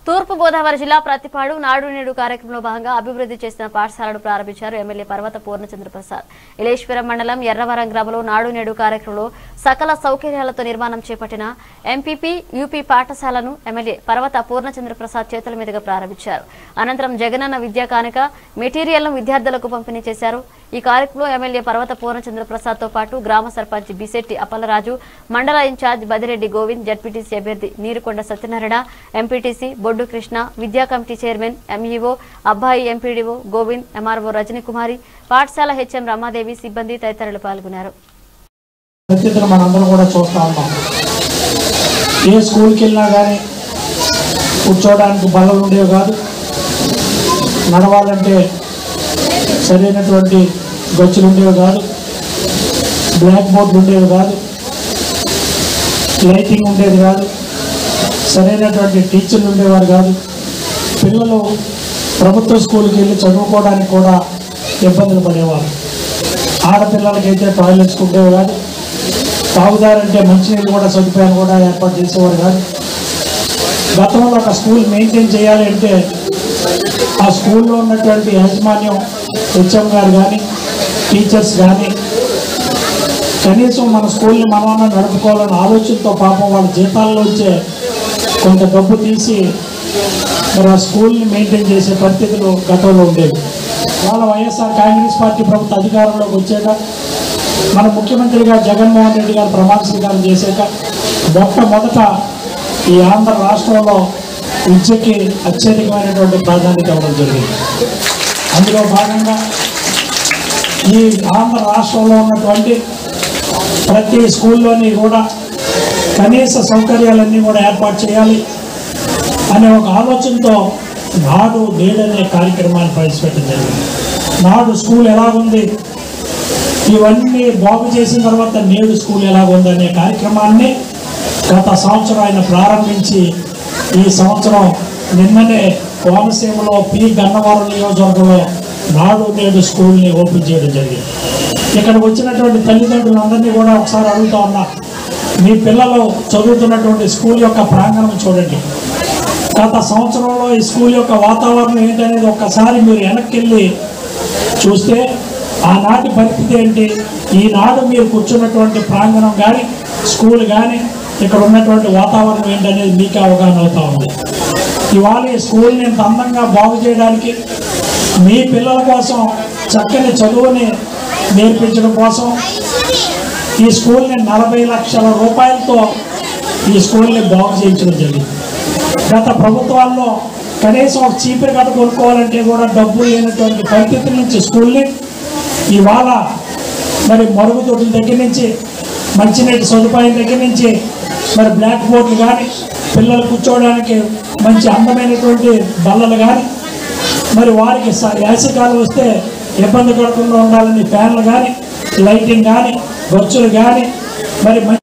తూర్పు గోదావరి జిల్లా ప్రతిపాడు నాడు నేడు కార్యక్రమంలో భాగంగా అభివృద్ధి చేసిన పాఠశాలను ప్రారంభించారు ఎమ్మెల్యే పర్వత పూర్ణచంద్ర ప్రసాద్ ఇలేశ్వరం మండలం ఎర్రవరం గ్రామంలో నాడు నేడు కార్యక్రమంలో సకల సౌకర్యాలతో నిర్మాణం చేపట్టిన ఎంపీపీ యూపీ పాఠశాలను ఎమ్మెల్యే పర్వత పూర్ణచంద్ర ప్రసాద్ చేతుల మీదుగా ప్రారంభించారు అనంతరం జగనన్న విద్యా కానుక మెటీరియల్ను విద్యార్థులకు పంపిణీ చేశారు ఈ కార్యక్రమంలో ఎమ్మెల్యే పర్వత పూర్ణచంద్ర ప్రసాద్ తో పాటు గ్రామ సర్పంచ్ బిశెట్టి అప్పలరాజు మండల ఇన్ఛార్జ్ బదిరెడ్డి గోవింద్ జడ్పీటీసీ అభ్యర్థి నీరుకొండ సత్యనారాయణ ఎంపీటీసీ బొడ్డు కృష్ణ విద్యా committee chairman MEO Abbayi MPDO Govind MRO Rajanikumari పాఠశాల హెచ్ఎం రమాదేవి సిబ్బంది తదితరులు పాల్గొన్నారు పరిస్థితులు మనందరం కూడా చూస్తూ ఉన్నాం ఏ స్కూల్కి వెళ్ళినా కానీ కూర్చోవడానికి బలం ఉండేవి కాదు నడవాలంటే సరైనటువంటి గచ్చులు ఉండేవి కాదు బ్లాక్ బోర్డులు ఉండేవి కాదు లైటింగ్ ఉండేది కాదు సరైనటువంటి టీచర్లు ఉండేవారు కాదు పిల్లలు ప్రభుత్వ స్కూల్కి వెళ్ళి చదువుకోవడానికి కూడా ఇబ్బందులు పడేవారు ఆడపిల్లలకైతే టాయిలెట్స్ ఉండేవి కాదు తాగుదారంటే మంచినీళ్ళు కూడా సదుపాయాలు కూడా ఏర్పాటు చేసేవారు కాదు గతంలో ఒక స్కూల్ మెయింటైన్ చేయాలి అంటే ఆ స్కూల్లో ఉన్నటువంటి యాజమాన్యం హెచ్ఎం గారు కానీ టీచర్స్ కానీ కనీసం మన స్కూల్ని మనమన్నా నడుపుకోవాలన్న ఆలోచనతో పాపం వాళ్ళ జీతాల్లో వచ్చే కొంత డబ్బు తీసి మరి ఆ స్కూల్ని మెయింటైన్ చేసే పరిస్థితులు గతంలో ఉండేవి వాళ్ళ వైఎస్ఆర్ కాంగ్రెస్ పార్టీ ప్రభుత్వ అధికారంలోకి వచ్చాక మన ముఖ్యమంత్రిగా జగన్మోహన్ రెడ్డి గారు ప్రమాణ స్వీకారం చేశాక మొట్టమొదట ఈ ఆంధ్ర రాష్ట్రంలో విద్యకి అత్యధికమైనటువంటి ప్రాధాన్యత ఇవ్వడం జరిగింది అందులో భాగంగా ఈ ఆంధ్ర రాష్ట్రంలో ఉన్నటువంటి ప్రతి స్కూల్లోని కూడా కనీస సౌకర్యాలన్నీ కూడా ఏర్పాటు చేయాలి అనే ఒక ఆలోచనతో నాడు నేడనే కార్యక్రమాన్ని ప్రవేశపెట్టడం జరిగింది నాడు స్కూల్ ఎలాగుంది ఇవన్నీ బాగు చేసిన తర్వాత నేడు స్కూల్ ఎలాగుందనే కార్యక్రమాన్ని గత సంవత్సరం ఆయన ప్రారంభించి ఈ సంవత్సరం నిన్ననే కోనసీమలో పి గన్నవరం నియోజకవర్గంలో నాడు నేడు స్కూల్ని ఓపెన్ చేయడం జరిగింది ఇక్కడికి వచ్చినటువంటి తల్లిదండ్రులందరినీ కూడా ఒకసారి అడుగుతా ఉన్నా మీ పిల్లలు చదువుతున్నటువంటి స్కూల్ యొక్క ప్రాంగణం చూడండి గత సంవత్సరంలో ఈ స్కూల్ యొక్క వాతావరణం ఏంటనేది ఒక్కసారి మీరు వెనక్కి వెళ్ళి చూస్తే ఆనాటి పరిస్థితి ఏంటి ఈనాడు మీరు కూర్చున్నటువంటి ప్రాంగణం కానీ స్కూల్ కానీ ఇక్కడ ఉన్నటువంటి వాతావరణం ఏంటనేది మీకు అవగాహన అవుతా ఉంది ఇవాళ ఈ స్కూల్ని ఇంత అందంగా బాగు చేయడానికి మీ పిల్లల కోసం చక్కని చదువుని నేర్పించడం కోసం ఈ స్కూల్ని నలభై లక్షల రూపాయలతో ఈ స్కూల్ని బాగు చేయించడం జరిగింది గత ప్రభుత్వాల్లో కనీసం ఒక చీపురు కట్ట కొనుక్కోవాలంటే కూడా డబ్బు లేనటువంటి పరిస్థితి నుంచి స్కూల్ని ఇవాళ మరి మరుగుదొడ్ల దగ్గర నుంచి మంచినీటి సదుపాయం దగ్గర నుంచి మరి బ్లాక్ బోర్డులు కానీ పిల్లలు కూర్చోవడానికి మంచి అందమైనటువంటి బల్లలు కానీ మరి వారికి స- వేసవికాలం వస్తే ఇబ్బంది పడకుండా ఉండాలని ఫ్యాన్లు కానీ లైటింగ్ కానీ గొచ్చులు కానీ మరి మంచి